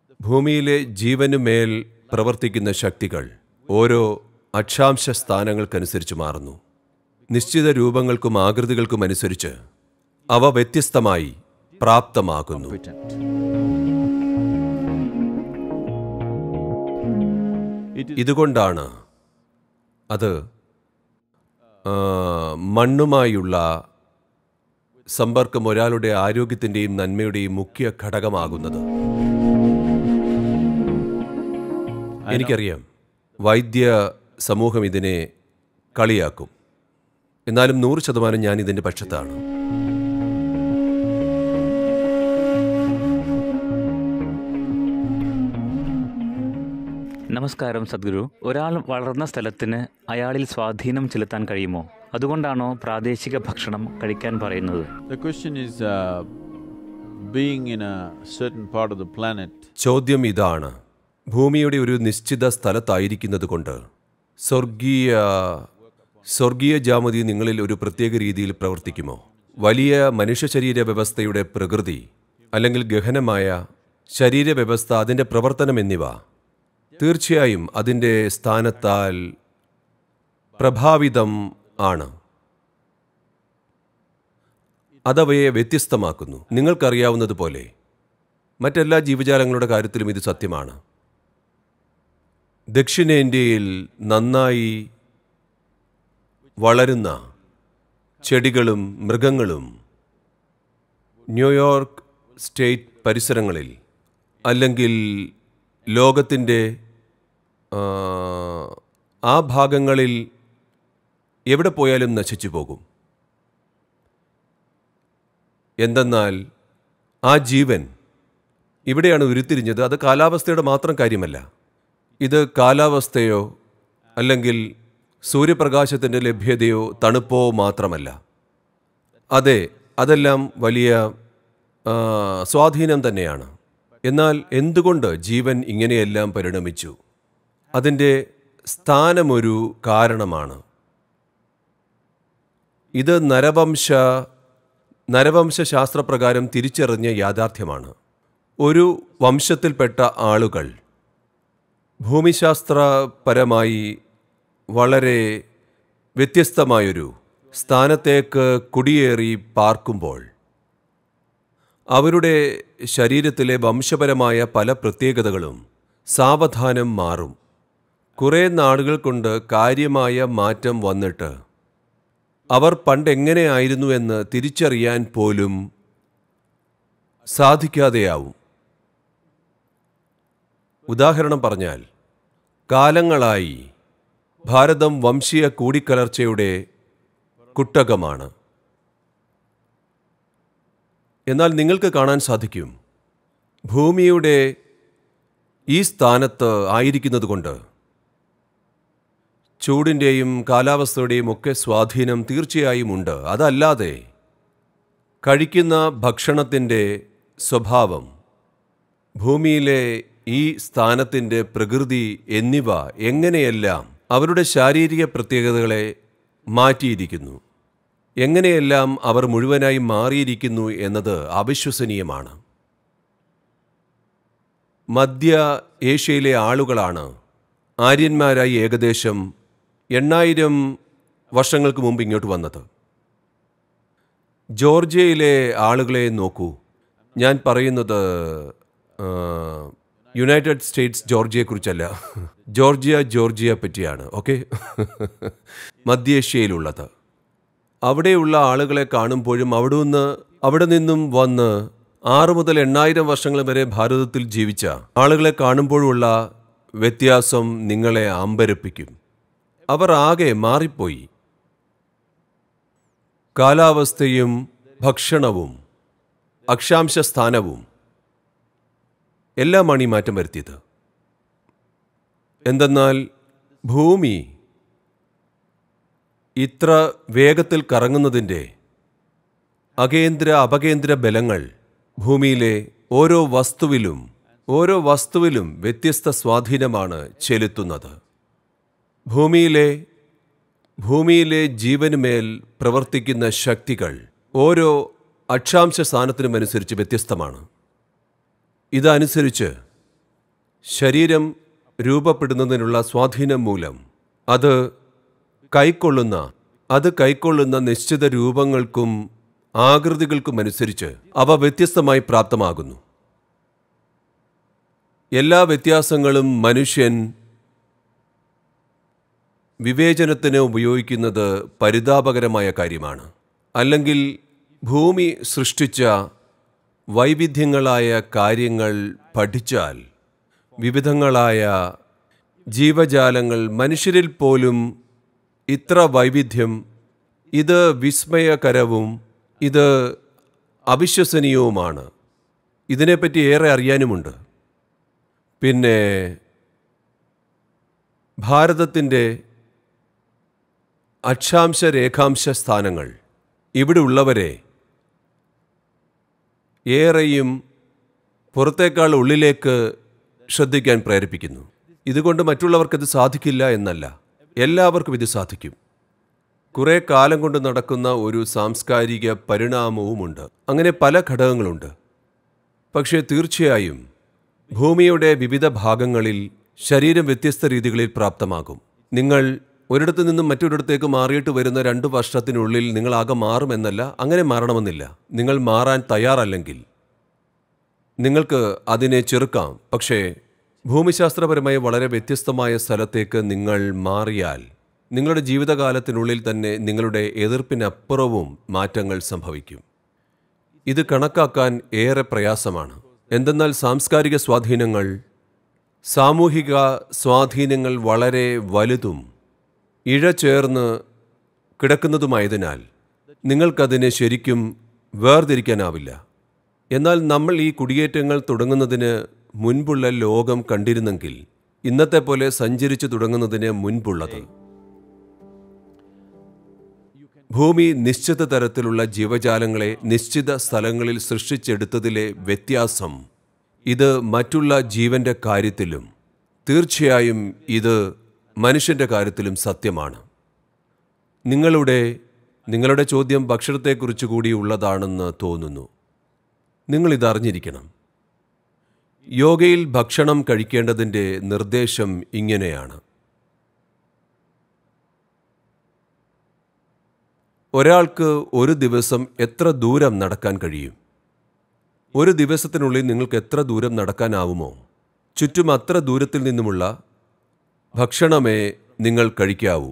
ഭൂമിയിലെ ജീവനുമേൽ പ്രവർത്തിക്കുന്ന ശക്തികൾ ഓരോ അക്ഷാംശ സ്ഥാനങ്ങൾക്കനുസരിച്ച് മാറുന്നു നിശ്ചിത രൂപങ്ങൾക്കും ആകൃതികൾക്കും അനുസരിച്ച് അവ വ്യത്യസ്തമായി പ്രാപ്തമാകുന്നു competent. It is ഇതുകൊണ്ടാണ് അത് ആ, മണ്ണുമായുള്ള സമ്പർക്കം ഒരാളുടെ ആരോഗ്യത്തിൻ്റെയും നന്മയുടെയും മുഖ്യ ഘടകമാകുന്നത് എനിക്കറിയാം വൈദ്യ സമൂഹം ഇതിനെ കളിയാക്കും എന്നാലും നൂറ് ശതമാനം ഞാൻ ഇതിൻ്റെ പക്ഷത്താണ് നമസ്കാരം സദ്ഗുരു ഒരാൾ വളർന്ന സ്ഥലത്തിന് അയാളിൽ സ്വാധീനം ചെലുത്താൻ കഴിയുമോ അതുകൊണ്ടാണോ പ്രാദേശിക ഭക്ഷണം കഴിക്കാൻ പറയുന്നത് the question is uh, being in a certain part of the planet ചോദ്യം ഇതാണ് ഭൂമിയുടെ ഒരു നിശ്ചിത സ്ഥലത്തായിരിക്കുന്നത് കൊണ്ട് സ്വർഗീയ സ്വർഗീയ ജാമതി നിങ്ങളിൽ ഒരു പ്രത്യേക രീതിയിൽ പ്രവർത്തിക്കുമോ വലിയ മനുഷ്യ ശരീര വ്യവസ്ഥയുടെ പ്രകൃതി അല്ലെങ്കിൽ ഗഹനമായ ശരീരവ്യവസ്ഥ അതിൻ്റെ പ്രവർത്തനം എന്നിവ തീർച്ചയായും അതിൻ്റെ സ്ഥാനത്താൽ പ്രഭാവിതം ആണ് അതവയെ വ്യത്യസ്തമാക്കുന്നു നിങ്ങൾക്കറിയാവുന്നതുപോലെ മറ്റെല്ലാ ജീവജാലങ്ങളുടെ കാര്യത്തിലും ഇത് സത്യമാണ് ദക്ഷിണേന്ത്യയിൽ നന്നായി വളരുന്ന ചെടികളും മൃഗങ്ങളും ന്യൂയോർക്ക് സ്റ്റേറ്റ് പരിസരങ്ങളിൽ അല്ലെങ്കിൽ ലോകത്തിൻ്റെ ആ, ആ ഭാഗങ്ങളിൽ എവിടെ പോയാലും നശിച്ചു പോകും എന്തെന്നാൽ ആ ജീവൻ ഇവിടെയാണ് ഉരുത്തിരിഞ്ഞത് അത് കാലാവസ്ഥയുടെ മാത്രം കാര്യമല്ല ഇത് കാലാവസ്ഥയോ അല്ലെങ്കിൽ സൂര്യപ്രകാശത്തിൻ്റെ ലഭ്യതയോ തണുപ്പോ മാത്രമല്ല അതെ അതെല്ലാം വലിയ ആ, സ്വാധീനം തന്നെയാണ് എന്നാൽ എന്തുകൊണ്ട് ജീവൻ ഇങ്ങനെയെല്ലാം പരിണമിച്ചു അതിൻ്റെ സ്ഥാനമൊരു കാരണമാണ് ഇത് നരവംശ നരവംശ ശാസ്ത്രപ്രകാരം തിരിച്ചറിഞ്ഞ യാഥാർത്ഥ്യമാണ് ഒരു വംശത്തിൽപ്പെട്ട ആളുകൾ ഭൂമിശാസ്ത്രപരമായി വളരെ വ്യത്യസ്തമായൊരു സ്ഥാനത്തേക്ക് കുടിയേറി പാർക്കുമ്പോൾ അവരുടെ ശരീരത്തിലെ വംശപരമായ പല പ്രത്യേകതകളും സാവധാനം മാറും കുറേ നാളുകൾ കൊണ്ട് കാര്യമായ മാറ്റം വന്നിട്ട് അവർ പണ്ടെങ്ങനെയായിരുന്നു എന്ന് തിരിച്ചറിയാൻ പോലും സാധിക്കാതെയാവും ഉദാഹരണം പറഞ്ഞാൽ കാലങ്ങളായി ഭാരതം വംശീയ കൂടിക്കലർച്ചയുടെ കുട്ടകമാണ് എന്നാൽ നിങ്ങൾക്ക് കാണാൻ സാധിക്കും ഭൂമിയുടെ ഈ സ്ഥാനത്ത് ആയിരിക്കുന്നതുകൊണ്ട് ചൂടിൻ്റെയും കാലാവസ്ഥയുടെയും ഒക്കെ സ്വാധീനം തീർച്ചയായും ഉണ്ട് അതല്ലാതെ കഴിക്കുന്ന ഭക്ഷണത്തിൻ്റെ സ്വഭാവം ഭൂമിയിലെ ഈ സ്ഥാനത്തിൻ്റെ പ്രകൃതി എന്നിവ എങ്ങനെയെല്ലാം അവരുടെ ശാരീരിക പ്രത്യേകതകളെ മാറ്റിയിരിക്കുന്നു എങ്ങനെയെല്ലാം അവർ മുഴുവനായി മാറിയിരിക്കുന്നു എന്നത് അവിശ്വസനീയമാണ് മധ്യ ഏഷ്യയിലെ ആളുകളാണ് ആര്യന്മാരായി ഏകദേശം എണ്ണായിരം വർഷങ്ങൾക്ക് മുമ്പ് ഇങ്ങോട്ട് വന്നത് ജോർജിയയിലെ ആളുകളെ നോക്കൂ ഞാൻ പറയുന്നത് ആ, യുണൈറ്റഡ് സ്റ്റേറ്റ്സ് ജോർജിയയെക്കുറിച്ചല്ല ജോർജിയ ജോർജിയ പറ്റിയാണ് ഓക്കെ മധ്യേഷ്യയിലുള്ളത് അവിടെയുള്ള ആളുകളെ കാണുമ്പോഴും അവിടെ നിന്ന് അവിടെ നിന്നും വന്ന് ആറ് മുതൽ എണ്ണായിരം വർഷങ്ങൾ വരെ ഭാരതത്തിൽ ജീവിച്ച ആളുകളെ കാണുമ്പോഴുള്ള വ്യത്യാസം നിങ്ങളെ അമ്പരപ്പിക്കും അവർ ആകെ മാറിപ്പോയി കാലാവസ്ഥയും ഭക്ഷണവും അക്ഷാംശ സ്ഥാനവും എല്ലാമാണ് ഈ മാറ്റം വരുത്തിയത് എന്തെന്നാൽ ഭൂമി ഇത്ര വേഗത്തിൽ കറങ്ങുന്നതിൻ്റെ അകേന്ദ്ര അപകേന്ദ്ര ബലങ്ങൾ ഭൂമിയിലെ ഓരോ വസ്തുവിലും ഓരോ വസ്തുവിലും വ്യത്യസ്ത സ്വാധീനമാണ് ചെലുത്തുന്നത് ഭൂമിയിലെ ഭൂമിയിലെ ജീവനുമേൽ പ്രവർത്തിക്കുന്ന ശക്തികൾ ഓരോ അക്ഷാംശ സ്ഥാനത്തിനും അനുസരിച്ച് വ്യത്യസ്തമാണ് ഇതനുസരിച്ച് ശരീരം രൂപപ്പെടുന്നതിനുള്ള സ്വാധീനം മൂലം അത് കൈക്കൊള്ളുന്ന അത് കൈക്കൊള്ളുന്ന നിശ്ചിത രൂപങ്ങൾക്കും ആകൃതികൾക്കും അനുസരിച്ച് അവ വ്യത്യസ്തമായി പ്രാപ്തമാകുന്നു എല്ലാ വ്യത്യാസങ്ങളും മനുഷ്യൻ വിവേചനത്തിന് ഉപയോഗിക്കുന്നത് പരിതാപകരമായ കാര്യമാണ് അല്ലെങ്കിൽ ഭൂമി സൃഷ്ടിച്ച വൈവിധ്യങ്ങളായ കാര്യങ്ങൾ പഠിച്ചാൽ വിവിധങ്ങളായ ജീവജാലങ്ങൾ മനുഷ്യരിൽ പോലും ഇത്ര വൈവിധ്യം ഇത് വിസ്മയകരവും ഇത് അവിശ്വസനീയവുമാണ് ഇതിനെപ്പറ്റി ഏറെ അറിയാനുമുണ്ട് പിന്നെ ഭാരതത്തിൻ്റെ അക്ഷാംശ രേഖാംശ സ്ഥാനങ്ങൾ ഇവിടെ ഉള്ളവരെ ഏറെയും പുറത്തേക്കാൾ ഉള്ളിലേക്ക് ശ്രദ്ധിക്കാൻ പ്രേരിപ്പിക്കുന്നു ഇതുകൊണ്ട് മറ്റുള്ളവർക്കത് സാധിക്കില്ല എന്നല്ല എല്ലാവർക്കും ഇത് സാധിക്കും കുറേ കാലം കൊണ്ട് നടക്കുന്ന ഒരു സാംസ്കാരിക പരിണാമവുമുണ്ട് അങ്ങനെ പല ഘടകങ്ങളുണ്ട് പക്ഷേ തീർച്ചയായും ഭൂമിയുടെ വിവിധ ഭാഗങ്ങളിൽ ശരീരം വ്യത്യസ്ത രീതികളിൽ പ്രാപ്തമാകും നിങ്ങൾ ഒരിടത്തു നിന്നും മറ്റൊരിടത്തേക്ക് മാറിയിട്ട് വരുന്ന രണ്ട് വർഷത്തിനുള്ളിൽ നിങ്ങൾ ആകെ മാറുമെന്നല്ല അങ്ങനെ മാറണമെന്നില്ല നിങ്ങൾ മാറാൻ തയ്യാറല്ലെങ്കിൽ നിങ്ങൾക്ക് അതിനെ ചെറുക്കാം പക്ഷേ ഭൂമിശാസ്ത്രപരമായി വളരെ വ്യത്യസ്തമായ സ്ഥലത്തേക്ക് നിങ്ങൾ മാറിയാൽ നിങ്ങളുടെ ജീവിതകാലത്തിനുള്ളിൽ തന്നെ നിങ്ങളുടെ എതിർപ്പിനപ്പുറവും മാറ്റങ്ങൾ സംഭവിക്കും ഇത് കണക്കാക്കാൻ ഏറെ പ്രയാസമാണ് എന്തെന്നാൽ സാംസ്കാരിക സ്വാധീനങ്ങൾ സാമൂഹിക സ്വാധീനങ്ങൾ വളരെ വലുതും ഇഴചേർന്ന് കിടക്കുന്നതുമായതിനാൽ നിങ്ങൾക്കതിനെ ശരിക്കും വേർതിരിക്കാനാവില്ല എന്നാൽ നമ്മൾ ഈ കുടിയേറ്റങ്ങൾ തുടങ്ങുന്നതിന് മുൻപുള്ള ലോകം കണ്ടിരുന്നെങ്കിൽ ഇന്നത്തെ പോലെ സഞ്ചരിച്ചു തുടങ്ങുന്നതിന് മുൻപുള്ളത് ഭൂമി നിശ്ചിത തരത്തിലുള്ള ജീവജാലങ്ങളെ നിശ്ചിത സ്ഥലങ്ങളിൽ സൃഷ്ടിച്ചെടുത്തതിലെ വ്യത്യാസം ഇത് മറ്റുള്ള ജീവന്റെ കാര്യത്തിലും തീർച്ചയായും ഇത് മനുഷ്യന്റെ കാര്യത്തിലും സത്യമാണ് നിങ്ങളുടെ നിങ്ങളുടെ ചോദ്യം ഭക്ഷണത്തെക്കുറിച്ച് കൂടി ഉള്ളതാണെന്ന് തോന്നുന്നു നിങ്ങളിതറിഞ്ഞിരിക്കണം യോഗയിൽ ഭക്ഷണം കഴിക്കേണ്ടതിൻ്റെ നിർദ്ദേശം ഇങ്ങനെയാണ് ഒരാൾക്ക് ഒരു ദിവസം എത്ര ദൂരം നടക്കാൻ കഴിയും ഒരു ദിവസത്തിനുള്ളിൽ നിങ്ങൾക്ക് എത്ര ദൂരം നടക്കാനാവുമോ ചുറ്റും അത്ര ദൂരത്തിൽ നിന്നുമുള്ള ഭക്ഷണമേ നിങ്ങൾ കഴിക്കാവൂ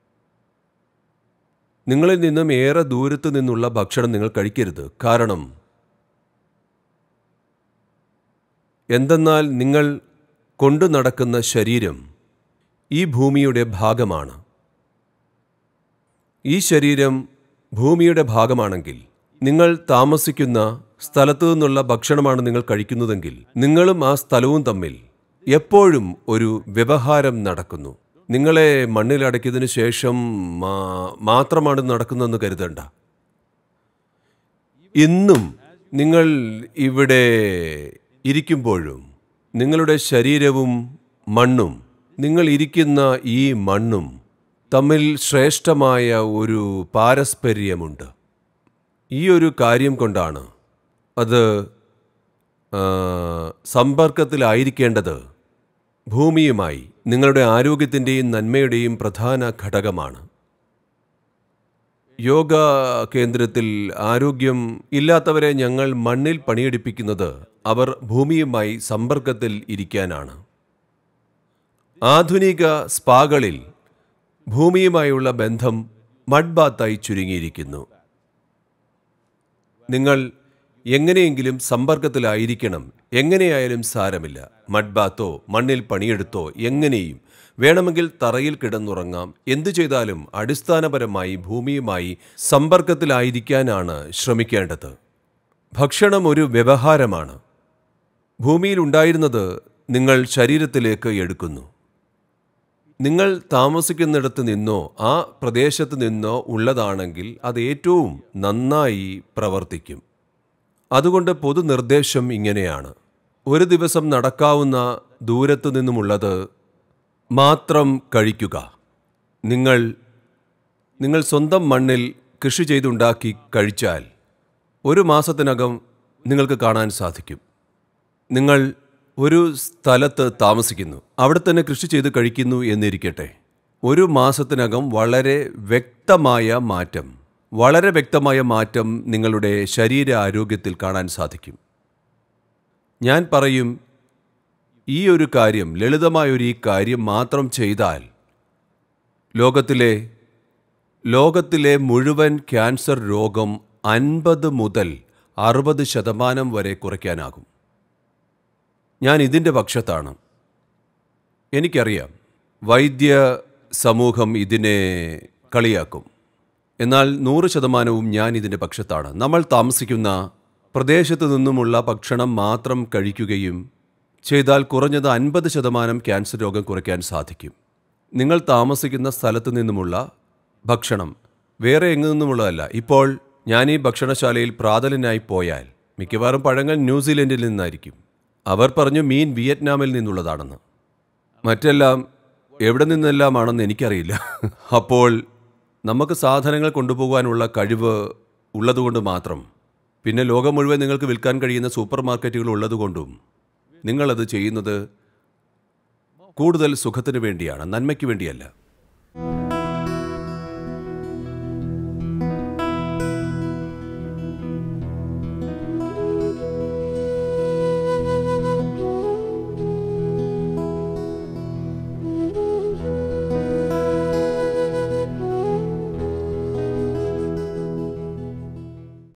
നിങ്ങളിൽ നിന്നും ഏറെ ദൂരത്ത് നിന്നുള്ള ഭക്ഷണം നിങ്ങൾ കഴിക്കരുത് കാരണം എന്തെന്നാൽ നിങ്ങൾ കൊണ്ടു നടക്കുന്ന ശരീരം ഈ ഭൂമിയുടെ ഭാഗമാണ് ഈ ശരീരം ഭൂമിയുടെ ഭാഗമാണെങ്കിൽ നിങ്ങൾ താമസിക്കുന്ന സ്ഥലത്തു നിന്നുള്ള ഭക്ഷണമാണ് നിങ്ങൾ കഴിക്കുന്നതെങ്കിൽ നിങ്ങളും ആ സ്ഥലവും തമ്മിൽ എപ്പോഴും ഒരു വ്യവഹാരം നടക്കുന്നു നിങ്ങളെ മണ്ണിലടക്കിയതിനു ശേഷം മാ- മാത്രമാണ് ഇത് നടക്കുന്നതെന്ന് കരുതണ്ട ഇന്നും നിങ്ങൾ ഇവിടെ ഇരിക്കുമ്പോഴും നിങ്ങളുടെ ശരീരവും മണ്ണും നിങ്ങൾ ഇരിക്കുന്ന ഈ മണ്ണും തമ്മിൽ ശ്രേഷ്ഠമായ ഒരു പാരസ്പര്യമുണ്ട് ഈ ഒരു കാര്യം കൊണ്ടാണ് അത് ആ, സമ്പർക്കത്തിലായിരിക്കേണ്ടത് ഭൂമിയുമായി നിങ്ങളുടെ ആരോഗ്യത്തിൻ്റെയും നന്മയുടെയും പ്രധാന ഘടകമാണ് യോഗ കേന്ദ്രത്തിൽ ആരോഗ്യം ഇല്ലാത്തവരെ ഞങ്ങൾ മണ്ണിൽ പണിയെടുപ്പിക്കുന്നത് അവർ ഭൂമിയുമായി സമ്പർക്കത്തിൽ ഇരിക്കാനാണ് ആധുനിക സ്പാകളിൽ ഭൂമിയുമായുള്ള ബന്ധം മഡ് ബാത്തായി ചുരുങ്ങിയിരിക്കുന്നു നിങ്ങൾ എങ്ങനെയെങ്കിലും സമ്പർക്കത്തിലായിരിക്കണം എങ്ങനെയായാലും സാരമില്ല മഡ് ബാത്തോ മണ്ണിൽ പണിയെടുത്തോ എങ്ങനെയും വേണമെങ്കിൽ തറയിൽ കിടന്നുറങ്ങാം എന്തു ചെയ്താലും അടിസ്ഥാനപരമായി ഭൂമിയുമായി സമ്പർക്കത്തിലായിരിക്കാനാണ് ശ്രമിക്കേണ്ടത് ഭക്ഷണം ഒരു വ്യവഹാരമാണ് ഭൂമിയിൽ ഉണ്ടായിരുന്നത് നിങ്ങൾ ശരീരത്തിലേക്ക് എടുക്കുന്നു നിങ്ങൾ താമസിക്കുന്നിടത്ത് നിന്നോ ആ പ്രദേശത്ത് നിന്നോ ഉള്ളതാണെങ്കിൽ അത് ഏറ്റവും നന്നായി പ്രവർത്തിക്കും അതുകൊണ്ട് പൊതുനിർദ്ദേശം ഇങ്ങനെയാണ് ഒരു ദിവസം നടക്കാവുന്ന ദൂരത്തു നിന്നുമുള്ളത് മാത്രം കഴിക്കുക നിങ്ങൾ നിങ്ങൾ സ്വന്തം മണ്ണിൽ കൃഷി ചെയ്തുണ്ടാക്കി കഴിച്ചാൽ ഒരു മാസത്തിനകം നിങ്ങൾക്ക് കാണാൻ സാധിക്കും നിങ്ങൾ ഒരു സ്ഥലത്ത് താമസിക്കുന്നു അവിടെ തന്നെ കൃഷി ചെയ്ത് കഴിക്കുന്നു എന്നിരിക്കട്ടെ ഒരു മാസത്തിനകം വളരെ വ്യക്തമായ മാറ്റം വളരെ വ്യക്തമായ മാറ്റം നിങ്ങളുടെ ശരീര ആരോഗ്യത്തിൽ കാണാൻ സാധിക്കും ഞാൻ പറയും ഈ ഒരു കാര്യം ലളിതമായ ഒരു ഈ കാര്യം മാത്രം ചെയ്താൽ ലോകത്തിലെ ലോകത്തിലെ മുഴുവൻ ക്യാൻസർ രോഗം അൻപത് മുതൽ അറുപത് ശതമാനം വരെ കുറയ്ക്കാനാകും ഞാൻ ഇതിൻ്റെ പക്ഷത്താണ് എനിക്കറിയാം വൈദ്യ സമൂഹം ഇതിനെ കളിയാക്കും എന്നാൽ നൂറ് ശതമാനവും ഞാൻ ഇതിൻ്റെ പക്ഷത്താണ് നമ്മൾ താമസിക്കുന്ന പ്രദേശത്തു നിന്നുമുള്ള ഭക്ഷണം മാത്രം കഴിക്കുകയും ചെയ്താൽ കുറഞ്ഞത് അൻപത് ശതമാനം ക്യാൻസർ രോഗം കുറയ്ക്കാൻ സാധിക്കും നിങ്ങൾ താമസിക്കുന്ന സ്ഥലത്തു നിന്നുമുള്ള ഭക്ഷണം വേറെ എങ്ങു നിന്നുമുള്ളതല്ല ഇപ്പോൾ ഞാൻ ഈ ഭക്ഷണശാലയിൽ പ്രാതലിനായി പോയാൽ മിക്കവാറും പഴങ്ങൾ ന്യൂസിലൻഡിൽ നിന്നായിരിക്കും അവർ പറഞ്ഞു മീൻ വിയറ്റ്നാമിൽ നിന്നുള്ളതാണെന്ന് മറ്റെല്ലാം എവിടെ നിന്നെല്ലാമാണെന്ന് എനിക്കറിയില്ല അപ്പോൾ നമുക്ക് സാധനങ്ങൾ കൊണ്ടുപോകാനുള്ള കഴിവ് ഉള്ളതുകൊണ്ട് മാത്രം പിന്നെ ലോകം മുഴുവൻ നിങ്ങൾക്ക് വിൽക്കാൻ കഴിയുന്ന സൂപ്പർ മാർക്കറ്റുകൾ ഉള്ളതുകൊണ്ടും നിങ്ങളത് ചെയ്യുന്നത് കൂടുതൽ സുഖത്തിന് വേണ്ടിയാണ് നന്മയ്ക്ക് വേണ്ടിയല്ല